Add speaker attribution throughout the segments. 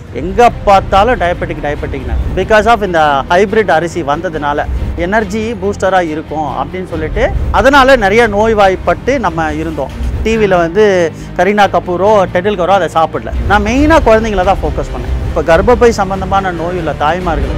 Speaker 1: எங்கே பார்த்தாலும் டயபெட்டிக் டயபெட்டிக்னு பிகாஸ் ஆஃப் இந்த ஹைபிரிட் அரிசி வந்ததுனால எனர்ஜி பூஸ்டராக இருக்கும் அப்படின்னு சொல்லிட்டு அதனால நிறைய நோய்வாய்ப்பட்டு நம்ம இருந்தோம் டிவியில் வந்து கரீனா கபூரோ டெடில் கரோ அதை சாப்பிடல நான் மெயினாக குழந்தைங்கள தான் ஃபோக்கஸ் பண்ணேன் இப்போ கர்ப்பப்பை சம்பந்தமான நோய் உள்ள தாய்மார்கள்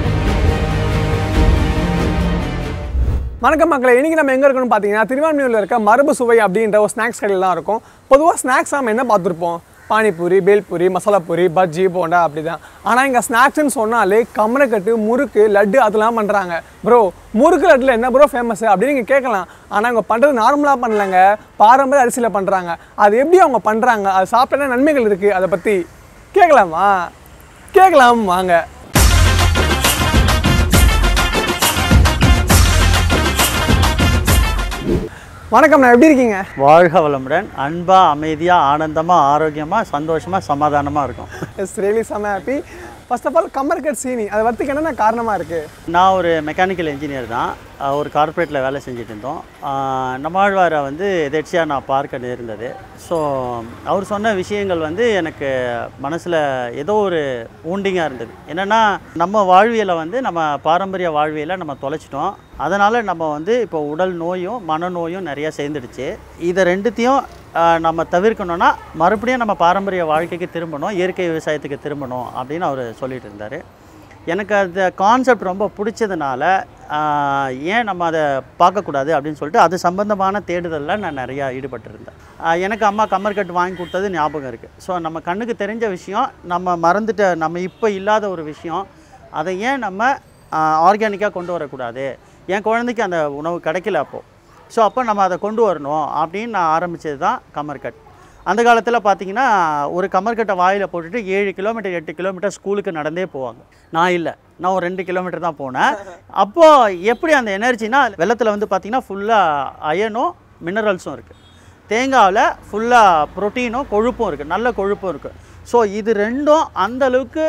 Speaker 2: வணக்கம் மக்களே இன்னைக்கு நம்ம எங்கே இருக்கோம்னு பார்த்தீங்கன்னா திருவான்மையூரில் இருக்க மரபு சுவை அப்படின்ற ஒரு ஸ்நாக்ஸ் கடையில் தான் இருக்கும் பொதுவாக ஸ்நாக்ஸ் நம்ம என்ன பார்த்துருப்போம் பானிபூரி பேல்பூரி மசாலா பூரி பஜ்ஜி போண்டா அப்படி தான் ஆனால் இங்கே ஸ்நாக்ஸ்னு சொன்னாலே கமரக்கட்டு முறுக்கு லட்டு அதெல்லாம் பண்ணுறாங்க ப்ரோ முறுக்கு லட்டில் என்ன ப்ரோ ஃபேமஸ் அப்படின்னு நீங்கள் கேட்கலாம் ஆனால் அவங்க பண்ணுறது நார்மலாக பண்ணலங்க பாரம்பரிய அரிசியில் பண்ணுறாங்க அது எப்படி அவங்க பண்ணுறாங்க அது சாப்பிட்டா என்ன நன்மைகள் இருக்குது அதை பற்றி கேட்கலாமா கேட்கலாம் வாங்க வணக்கம் நான் எப்படி இருக்கீங்க
Speaker 1: வாழ்க வளமுடன் அன்பாக அமைதியாக ஆனந்தமாக ஆரோக்கியமாக சந்தோஷமாக சமாதானமாக இருக்கும்
Speaker 2: இட்ஸ் ரியலி செம்ம ஹாப்பி ஃபர்ஸ்ட் ஆஃப் ஆல் கம்மர்கட் சீனி அது வரத்துக்கு என்னென்ன காரணமாக இருக்குது
Speaker 1: நான் ஒரு மெக்கானிக்கல் இன்ஜினியர் தான் அஹ் ஒரு கார்ப்பரேட்டில் வேலை செஞ்சுட்டு இருந்தோம் அஹ் நம்மாழ்வாரை வந்து எதேர்ச்சியாக நான் பார்க்க நேர்ந்தது ஸோ அவர் சொன்ன விஷயங்கள் வந்து எனக்கு மனசில் ஏதோ ஒரு ஊண்டிங்காக இருந்தது என்னென்னா நம்ம வாழ்வியலை வந்து நம்ம பாரம்பரிய வாழ்வியலை நம்ம தொலைச்சிட்டோம் அதனால் நம்ம வந்து இப்போ உடல் நோயும் மனநோயும் நிறையா சேர்ந்துடுச்சு இதை ரெண்டுத்தையும் ஆஹ், நம்ம தவிர்க்கணும்னா மறுபடியும் நம்ம பாரம்பரிய வாழ்க்கைக்கு திரும்பணும் இயற்கை விவசாயத்துக்கு திரும்பணும் அப்படின்னு அவர் சொல்லிட்டு இருந்தார் எனக்கு அந்த கான்செப்ட் ரொம்ப பிடிச்சதுனால ஆஹ், ஏன் நம்ம அதை பார்க்கக்கூடாது அப்படின்னு சொல்லிட்டு அது சம்பந்தமான தேடுதலில் நான் நிறையா ஈடுபட்டிருந்தேன் ஆஹ், எனக்கு அம்மா கம்மர்கட்டு வாங்கி கொடுத்தது ஞாபகம் இருக்குது ஸோ நம்ம கண்ணுக்கு தெரிஞ்ச விஷயம் நம்ம மறந்துட்ட நம்ம இப்போ இல்லாத ஒரு விஷயம் அதை ஏன் நம்ம ஆர்கானிக்காக கொண்டு வரக்கூடாது என் குழந்தைக்கு அந்த உணவு கிடைக்கல அப்போது ஸோ அப்போ நம்ம அதை கொண்டு வரணும் அப்படின்னு நான் ஆரம்பித்தது தான் கமர்கட் அந்த காலத்தில் பார்த்தீங்கன்னா ஒரு கமர்கட்டை வாயில் போட்டுட்டு ஏழு கிலோமீட்டர் எட்டு கிலோமீட்டர் ஸ்கூலுக்கு நடந்தே போவாங்க நான் இல்லை நான் ஒரு ரெண்டு கிலோமீட்டர் தான் போனேன் அப்போது எப்படி அந்த எனர்ஜினா வெள்ளத்தில் வந்து பார்த்தீங்கன்னா ஃபுல்லாக அயனும் மினரல்ஸும் இருக்குது தேங்காவில் ஃபுல்லாக ப்ரோட்டீனும் கொழுப்பும் இருக்குது நல்ல கொழுப்பும் இருக்குது ஸோ இது ரெண்டும் அந்த அளவுக்கு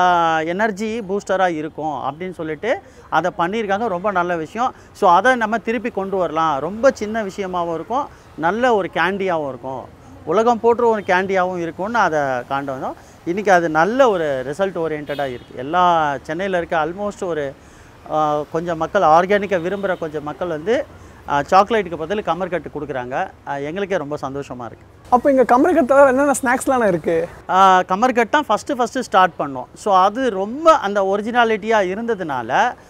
Speaker 1: எனர்ஜி பூஸ்டராக இருக்கும் அப்படின்னு சொல்லிட்டு அதை பண்ணியிருக்காங்க ரொம்ப நல்ல விஷயம் ஸோ அதை நம்ம திருப்பி கொண்டு வரலாம் ரொம்ப சின்ன விஷயமாகவும் இருக்கும் நல்ல ஒரு கேண்டியாகவும் இருக்கும் உலகம் போற்று ஒரு கேண்டியாகவும் இருக்கும்னு அதை காண்டு வந்தோம் இன்றைக்கி அது நல்ல ஒரு ரிசல்ட் ஓரியன்டாக இருக்குது எல்லா சென்னையில் இருக்க ஆல்மோஸ்ட் ஒரு ஆஹ், கொஞ்சம் மக்கள் ஆர்கானிக்காக விரும்புகிற கொஞ்சம் மக்கள் வந்து சாக்லேட்டுக்கு பதில் கமர்கட்டு கொடுக்குறாங்க ஆஹ், எங்களுக்கே ரொம்ப சந்தோஷமாக இருக்குது
Speaker 2: அப்போ இங்கே கம்மர்கட் தவிர என்னென்ன ஸ்நாக்ஸ்லாம் இருக்குது
Speaker 1: கமர்கட் தான் ஃபஸ்ட்டு ஃபஸ்ட்டு ஸ்டார்ட் பண்ணோம் ஸோ அது ரொம்ப அந்த ஒரிஜினாலிட்டியாக இருந்ததுனால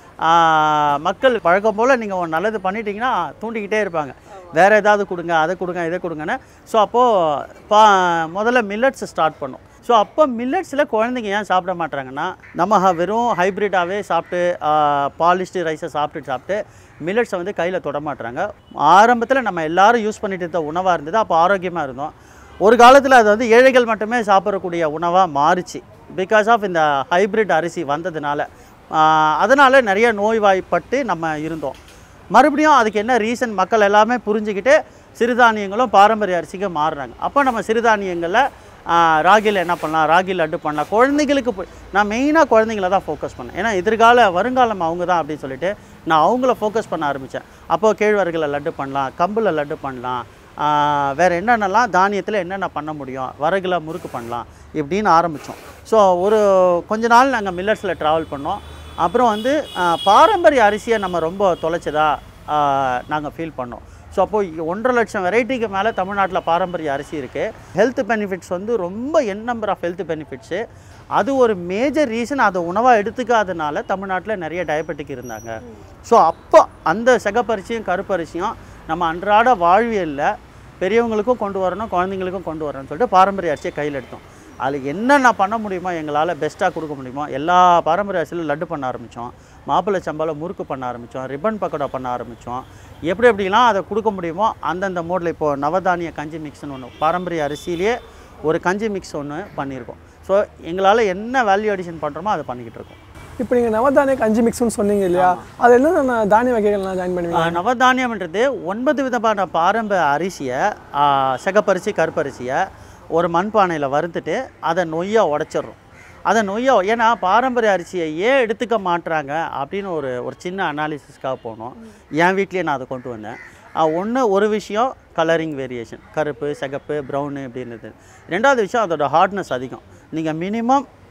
Speaker 1: ஆஹ், மக்கள் பழக்கம் போல் நீங்கள் நல்லது பண்ணிட்டீங்கன்னா தூண்டிக்கிட்டே இருப்பாங்க வேறு ஏதாவது கொடுங்க அதை கொடுங்க இதை கொடுங்கன்னு ஸோ அப்போது பா முதல்ல மில்லட்ஸ் ஸ்டார்ட் பண்ணோம் ஸோ அப்போ மில்லட்ஸில் குழந்தைங்க ஏன் சாப்பிட மாட்றாங்கன்னா நம்ம ஹ- வெறும் ஹைப்ரிட்டாகவே சாப்பிட்டு பாலிஷ்டு ரைஸை சாப்பிட்டு சாப்பிட்டு மில்லட்ஸை வந்து கையில் தொட மாட்றாங்க ஆரம்பத்தில் நம்ம எல்லாரும் யூஸ் பண்ணிட்டு இருந்த உணவாக இருந்தது அப்போ ஆரோக்கியமாக இருந்தோம் ஒரு காலத்தில் அது வந்து ஏழைகள் மட்டுமே சாப்பிடக்கூடிய உணவாக மாறுச்சு பிகாஸ் ஆஃப் இந்த ஹைப்ரிட் அரிசி வந்ததுனால அதனால் நிறைய நோய்வாய்ப்பட்டு நம்ம இருந்தோம் மறுபடியும் அதுக்கு என்ன ரீசன் மக்கள் எல்லாமே புரிஞ்சுக்கிட்டு சிறுதானியங்களும் பாரம்பரிய அரிசிக்கு மாறுறாங்க அப்போ நம்ம சிறுதானியங்களில் ராகியில் என்ன பண்ணலாம் ராகி லட்டு பண்ணலாம் குழந்தைங்களுக்கு போய் நான் மெயினாக குழந்தைங்கள தான் ஃபோக்கஸ் பண்ணேன் ஏன்னா எதிர்கால வருங்காலம் அவங்க தான் அப்படின்னு சொல்லிட்டு நான் அவங்கள ஃபோக்கஸ் பண்ண ஆரம்பித்தேன் அப்போது கேழ்வரகுல லட்டு பண்ணலாம் கம்பில் லட்டு பண்ணலாம் ஆஹ் வேற என்னென்னலாம் தானியத்தில் என்னென்ன பண்ண முடியும் வரகுல முறுக்கு பண்ணலாம் இப்படின்னு ஆரம்பித்தோம் ஸோ ஒரு கொஞ்ச நாள் நாங்கள் மில்லட்ஸில் ட்ராவல் பண்ணோம் அப்புறம் வந்து ஆஹ் பாரம்பரிய அரிசியை நம்ம ரொம்ப தொலைச்சதா நாங்கள் ஃபீல் பண்ணோம் ஸோ அப்போது ஒன்றரை லட்சம் வெரைட்டிக்கு மேலே தமிழ்நாட்டில் பாரம்பரிய அரிசி இருக்குது ஹெல்த் பெனிஃபிட்ஸ் வந்து ரொம்ப என் நம்பர் ஆஃப் ஹெல்த் பெனிஃபிட்ஸு அது ஒரு மேஜர் ரீசன் அதை உணவாக எடுத்துக்காதனால தமிழ்நாட்டில் நிறைய டயபெட்டிக் இருந்தாங்க ஸோ அப்போ அந்த சிகப்பரிசியும் கருப்பரிசியும் நம்ம அன்றாட வாழ்வியலில் பெரியவங்களுக்கும் கொண்டு வரணும் குழந்தைங்களுக்கும் கொண்டு வரணும்னு சொல்லிட்டு பாரம்பரிய அரிசியை கையில் எடுத்தோம் அதில் என்னென்ன பண்ண முடியுமோ எங்களால் பெஸ்ட்டாக கொடுக்க முடியுமோ எல்லா பாரம்பரிய அரிசியிலும் லட்டு பண்ண ஆரம்பித்தோம் மாப்பிள்ளை சம்பாவில் முறுக்கு பண்ண ஆரம்பித்தோம் ரிப்பன் பக்கோடா பண்ண ஆரம்பித்தோம் எப்படி எப்படிலாம் அதை கொடுக்க முடியுமோ அந்தந்த மோடில் இப்போது நவதானிய கஞ்சி மிக்ஸ்னு ஒன்று பாரம்பரிய அரிசியிலேயே ஒரு கஞ்சி மிக்ஸ் ஒன்று பண்ணியிருக்கோம் ஸோ எங்களால் என்ன வேல்யூ அடிஷன் பண்ணுறோமோ அதை பண்ணிக்கிட்டு இருக்கோம்
Speaker 2: இப்போ நீங்கள் நவதானிய கஞ்சி மிக்ஸ்னு சொன்னீங்க இல்லையா அது என்னென்ன தானிய வகைகள்லாம் ஜாயின் பண்ணுவீங்க
Speaker 1: ஆஹ் நவதானியம்ன்றது ஒன்பது விதமான பாரம்பரிய அரிசியை ஆஹ் சிகப்பரிசி கருப்பரிசியை ஒரு மண்பானையில் வறுத்துட்டு அதை நொய்யாக உடச்சிட்றோம் அதை நொய்யாக ஏன்னா பாரம்பரிய அரிசியை ஏன் எடுத்துக்க மாட்றாங்க அப்படின்னு ஒரு ஒரு சின்ன அனாலிசிஸ்க்காக போனோம் என் வீட்லேயே நான் அதை கொண்டு வந்தேன் ஒன்று ஒரு விஷயம் கலரிங் வேரியேஷன் கருப்பு சிகப்பு ப்ரௌனு அப்படின்றது ரெண்டாவது விஷயம் அதோட ஹார்ட்னஸ் அதிகம் நீங்கள் மினிமம்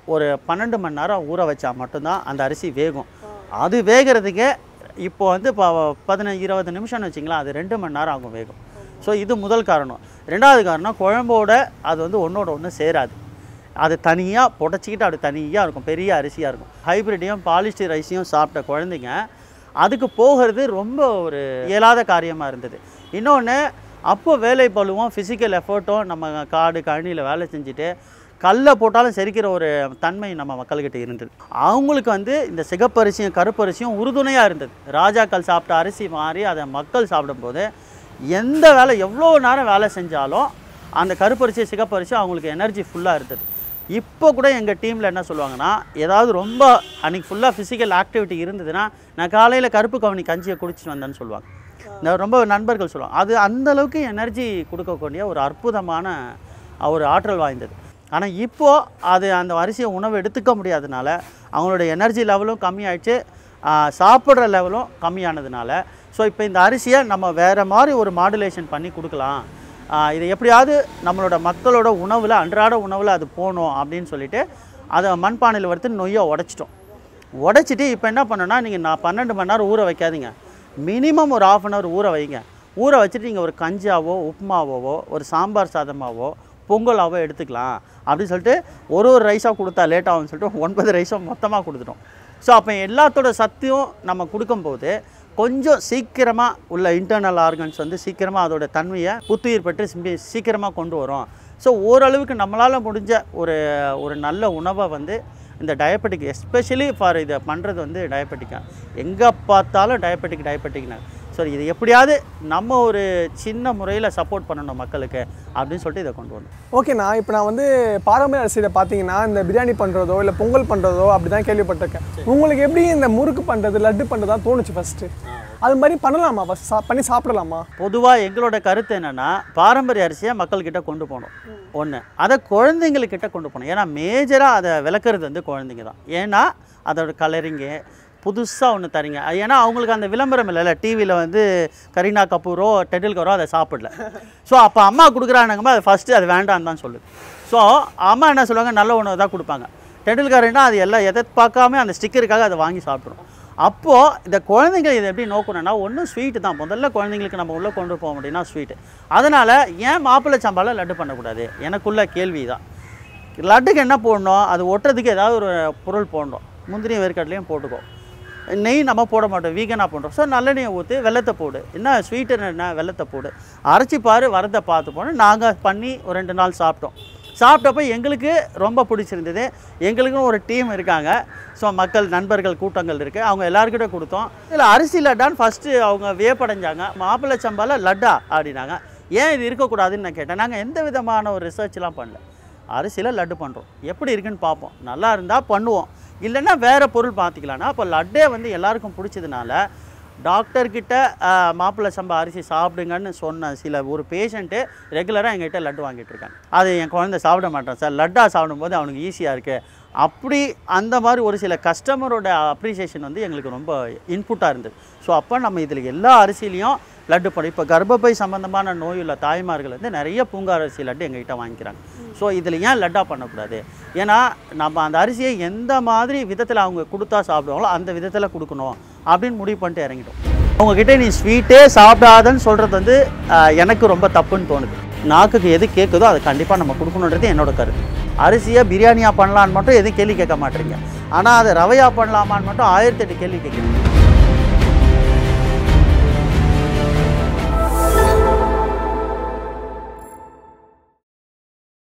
Speaker 1: ஒரு பன்னெண்டு மணி நேரம் ஊற வச்சா மட்டும்தான் அந்த அரிசி வேகும் அது வேகிறதுக்கே இப்போ வந்து இப்போ பதினஞ்சு இருபது நிமிஷம்னு வச்சிங்களா அது ரெண்டு மணி நேரம் ஆகும் வேகும் ஸோ இது முதல் காரணம் ரெண்டாவது காரணம் குழம்போட அது வந்து ஒன்றோட ஒன்று சேராது அது தனியாக புடச்சிக்கிட்டு அப்படி தனியாக இருக்கும் பெரிய அரிசியாக இருக்கும் ஹைப்ரிட்டையும் பாலிஸ்டர் ரைஸையும் சாப்பிட்ட குழந்தைங்க அதுக்கு போகிறது ரொம்ப ஒரு இயலாத காரியமாக இருந்தது இன்னொன்று அப்போ வேலை பளுவும் ஃபிசிக்கல் எஃபர்ட்டும் நம்ம காடு கழனியில் வேலை செஞ்சுட்டு கல்லை போட்டாலும் செரிக்கிற ஒரு தன்மை நம்ம மக்கள்கிட்ட இருந்தது அவங்களுக்கு வந்து இந்த சிகப்பரிசியும் கருப்பரிசியும் உறுதுணையாக இருந்தது ராஜாக்கள் சாப்பிட்ட அரிசி மாதிரி அதை மக்கள் சாப்பிடும்போது எந்த வேலை எவ்வளோ நேரம் வேலை செஞ்சாலும் அந்த கருப்பரிசி சிகப்பரிசி அவங்களுக்கு எனர்ஜி ஃபுல்லாக இருந்தது இப்போ கூட எங்கள் டீமில் என்ன சொல்லுவாங்கன்னா ஏதாவது ரொம்ப அன்றைக்கி ஃபுல்லாக ஃபிசிக்கல் ஆக்டிவிட்டி இருந்ததுன்னா நான் காலையில் கருப்பு கவனி கஞ்சியை குடிச்சிட்டு வந்தேன்னு சொல்லுவாங்க இந்த ரொம்ப நண்பர்கள் சொல்லுவாங்க அது அந்த அளவுக்கு எனர்ஜி கொடுக்கக்கூடிய ஒரு அற்புதமான ஒரு ஆற்றல் வாய்ந்தது ஆனால் இப்போது அது அந்த அரிசியை உணவு எடுத்துக்க முடியாதனால அவங்களோட எனர்ஜி லெவலும் கம்மியாயிடுச்சு ஆஹ் சாப்பிட்ற லெவலும் கம்மியானதுனால ஸோ இப்போ இந்த அரிசியை நம்ம வேறு மாதிரி ஒரு மாடுலேஷன் பண்ணி கொடுக்கலாம் ஆஹ் இது எப்படியாவது நம்மளோட மக்களோட உணவில் அன்றாட உணவில் அது போகணும் அப்படின்னு சொல்லிட்டு அதை மண்பானையில் வறுத்து நொய்யை உடைச்சிட்டோம் உடைச்சிட்டு இப்போ என்ன பண்ணோன்னா நீங்கள் நான் பன்னெண்டு மணி நேரம் ஊற வைக்காதீங்க மினிமம் ஒரு ஆஃப் அன் ஹவர் ஊற வைங்க ஊற வச்சுட்டு நீங்கள் ஒரு கஞ்சாவோ உப்புமாவோ ஒரு சாம்பார் சாதமாவோ பொங்கலாவோ எடுத்துக்கலாம் அப்படின்னு சொல்லிட்டு ஒரு ஒரு ரைஸாக கொடுத்தா லேட் ஆகும்னு சொல்லிட்டு ஒன்பது ரைஸும் மொத்தமாக கொடுத்துட்டோம் ஸோ அப்போ எல்லாத்தோட சத்தையும் நம்ம கொடுக்கும்போது கொஞ்சம் சீக்கிரமாக உள்ள இன்டர்னல் ஆர்கன்ஸ் வந்து சீக்கிரமாக அதோட தன்மையை புத்துயிர் பெற்று சிம்பி- சீக்கிரமாக கொண்டு வரும் ஸோ ஓரளவுக்கு நம்மளால் முடிஞ்ச ஒரு ஒரு நல்ல உணவை வந்து இந்த டயபெட்டிக் எஸ்பெஷலி ஃபார் இதை பண்ணுறது வந்து டயபெட்டிக்காக எங்கே பார்த்தாலும் டயபெட்டிக் டயபெட்டிக்னா ஸோ இது எப்படியாவது நம்ம ஒரு சின்ன முறையில் சப்போர்ட் பண்ணணும் மக்களுக்கு அப்படின்னு சொல்லிட்டு இதை கொண்டு வந்தோம்
Speaker 2: ஓகேண்ணா இப்போ நான் வந்து பாரம்பரிய அரிசியில் பார்த்தீங்கன்னா இந்த பிரியாணி பண்ணுறதோ இல்லை பொங்கல் பண்ணுறதோ அப்படி தான் கேள்விப்பட்டிருக்கேன் உங்களுக்கு எப்படி இந்த முறுக்கு பண்ணுறது லட்டு பண்ணுறதா தோணுச்சு ஃபஸ்ட்டு அது மாதிரி பண்ணலாமா ஃபஸ்ட் சா பண்ணி சாப்பிடலாமா
Speaker 1: பொதுவாக எங்களோட கருத்து என்னென்னா பாரம்பரிய அரிசியை மக்கள்கிட்ட கொண்டு போகணும் ஒன்று அதை குழந்தைங்கக்கிட்ட கொண்டு போகணும் ஏன்னா மேஜராக அதை விளக்குறது வந்து குழந்தைங்க தான் ஏன்னா அதோட கலரிங்கு புதுசாக ஒன்று தரீங்க அது ஏன்னா அவங்களுக்கு அந்த விளம்பரம் இல்லைல்ல டிவியில் வந்து கரீனா கபூரோ டெண்டில்கரோ அதை சாப்பிடல ஸோ அப்போ அம்மா கொடுக்குறானுங்கம்மா அது ஃபஸ்ட்டு அது வேண்டாம்னு தான் சொல்லுது ஸோ அம்மா என்ன சொல்லுவாங்க நல்ல உணவு தான் கொடுப்பாங்க டெண்டில்கர்னா அது எல்லாம் எதை பார்க்காம அந்த ஸ்டிக்கருக்காக அதை வாங்கி சாப்பிட்ரும் அப்போது இந்த குழந்தைங்க இதை எப்படி நோக்கணும்னா ஒன்றும் ஸ்வீட்டு தான் முதல்ல குழந்தைங்களுக்கு நம்ம உள்ளே கொண்டு போக முடியும்னா ஸ்வீட்டு அதனால் ஏன் மாப்பிள்ளை சம்பாவில் லட்டு பண்ணக்கூடாது எனக்குள்ள கேள்வி தான் லட்டுக்கு என்ன போடணும் அது ஒட்டுறதுக்கு ஏதாவது ஒரு பொருள் போடணும் முந்திரியும் வேர்க்கடலையும் போட்டுக்கோ நெய் நம்ம போட மாட்டோம் வீகனாக பண்ணுறோம் ஸோ நல்லெண்ணெயை ஊற்றி வெள்ளத்தை போடு என்ன ஸ்வீட்டு என்ன வெள்ளத்தை போடு அரைச்சி பாரு வரதை பார்த்து போனோம் நாங்கள் பண்ணி ஒரு ரெண்டு நாள் சாப்பிட்டோம் சாப்பிட்டப்ப எங்களுக்கு ரொம்ப பிடிச்சிருந்தது எங்களுக்கும் ஒரு டீம் இருக்காங்க ஸோ மக்கள் நண்பர்கள் கூட்டங்கள் இருக்குது அவங்க எல்லாருக்கிட்ட கொடுத்தோம் இதில் அரிசி லட்டான்னு ஃபஸ்ட்டு அவங்க வியப்படைஞ்சாங்க மாப்பிள்ளை சம்பால லட்டா அப்படின்னாங்க ஏன் இது இருக்கக்கூடாதுன்னு நான் கேட்டேன் நாங்கள் எந்த விதமான ஒரு ரிசர்ச்லாம் பண்ணல அரிசியில் லட்டு பண்ணுறோம் எப்படி இருக்குன்னு பார்ப்போம் நல்லா இருந்தால் பண்ணுவோம் இல்லைன்னா வேறு பொருள் பார்த்துக்கலாம்னா அப்போ லட்டே வந்து எல்லாருக்கும் பிடிச்சதுனால டாக்டர்கிட்ட மாப்பிள்ளை சம்பா அரிசி சாப்பிடுங்கன்னு சொன்ன சில ஒரு பேஷண்ட்டு ரெகுலராக எங்ககிட்ட லட்டு வாங்கிட்டு இருக்காங்க அது என் குழந்தை சாப்பிட மாட்டான் சார் லட்டா சாப்பிடும்போது அவனுக்கு ஈஸியாக இருக்குது அப்படி அந்த மாதிரி ஒரு சில கஸ்டமரோட அப்ரிசியேஷன் வந்து எங்களுக்கு ரொம்ப இன்புட்டாக இருந்தது ஸோ அப்போ நம்ம இதில் எல்லா அரிசிலையும் லட்டு பண்ணி இப்போ கர்ப்பப்பை சம்மந்தமான நோயுள்ள தாய்மார்கள் வந்து நிறைய பூங்கார் அரிசி லட்டு எங்ககிட்ட வாங்கிக்கிறாங்க ஸோ இதில் ஏன் லட்டா பண்ணக்கூடாது ஏன்னா நம்ம அந்த அரிசியை எந்த மாதிரி விதத்தில் அவங்க கொடுத்தா சாப்பிடுவாங்களோ அந்த விதத்தில் கொடுக்கணும் அப்படின்னு முடிவு பண்ணிட்டு இறங்கிட்டோம் அவங்கக்கிட்ட நீ ஸ்வீட்டே சாப்பிடாதன்னு சொல்கிறது வந்து ஆஹ், எனக்கு ரொம்ப தப்புன்னு தோணுது நாக்குக்கு எது கேட்குதோ அதை கண்டிப்பாக நம்ம கொடுக்கணுன்றது என்னோட கருத்து அரிசியை பிரியாணியாக பண்ணலான்னு மட்டும் எதுவும் கேள்வி கேட்க மாட்டீங்க ஆனால் அதை ரவையாக பண்ணலாமான்னு மட்டும் ஆயிரத்தெட்டு கேள்வி கேட்குறீங்க